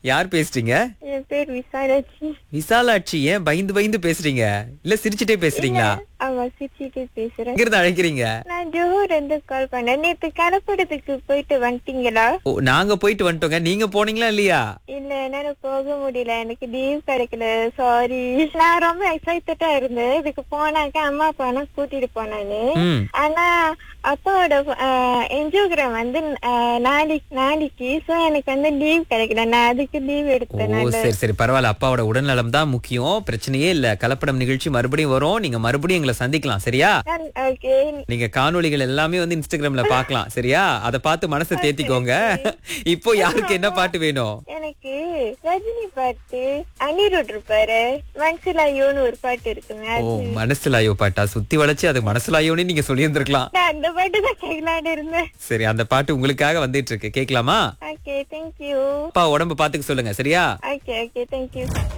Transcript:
யார் பேசுறீங்க என் பேர் விசாலாட்சி விசாலாட்சி ஏன் பயந்து பயந்து பேசுறீங்க இல்ல சிரிச்சுட்டே பேசுறீங்களா ஆமா சிரிச்சிட்டு பேசுறேன் எங்க இருந்து அழைக்கிறீங்க நான் ஜோஹர் இருந்து கால் பண்ணேன் நேத்து கலப்படத்துக்கு போயிட்டு வந்துட்டீங்களா ஓ நாங்க போயிட்டு வந்துட்டோங்க நீங்க போனீங்களா இல்லையா இல்ல என்னால போக முடியல எனக்கு லீவ் கிடைக்கல சாரி நான் ரொம்ப எக்ஸைட்டடா இருந்தேன் இதுக்கு போனாக்க அம்மா அப்பா கூட்டிட்டு போனானு ம் ஆனா அப்பாவோட என்ஜோகிராம் வந்து ஆஹ், நாளைக்கு நாளைக்கு சோ எனக்கு வந்து லீவ் கிடைக்கல நான் அதுக்கு லீவ் ஓ எடுத்தேன் சரி சரி பரவாயில்ல அப்பாவோட உடல்நலம் தான் முக்கியம் பிரச்சனையே இல்ல கலப்படம் நிகழ்ச்சி மறுபடியும் வரும் நீங்க மறுபடியும் எங்களை சந்திக்கலாம் சரியா ஓகே நீங்க காணொளிகள் எல்லாமே வந்து இன்ஸ்டாகிராம்ல பார்க்கலாம் சரியா அத பார்த்து மனசை தேத்திக்கோங்க இப்போ யாருக்கு என்ன பாட்டு வேணும் எனக்கு ரஜினி பாட்டு அனிருட் இருப்பாரு மனசிலாயோன்னு ஒரு பாட்டு இருக்குங்க ஓ மனசுலாயோ பாட்டா சுத்தி வளைச்சு அது மனசுலாயோன்னு நீங்க சொல்லியிருந்திருக்கலாம் நான் அந்த பாட்டு தான் கேட்கலான்னு இருந்தேன் சரி அந்த பாட்டு உங்களுக்காக வந்துட்டு இருக்கு கேட்கலாமா ஓகே தேங்க்யூ அப்பா உடம்பு பாத்துக்க சொல்லுங்க சரியா ஓகே ஓகே தேங்க்யூ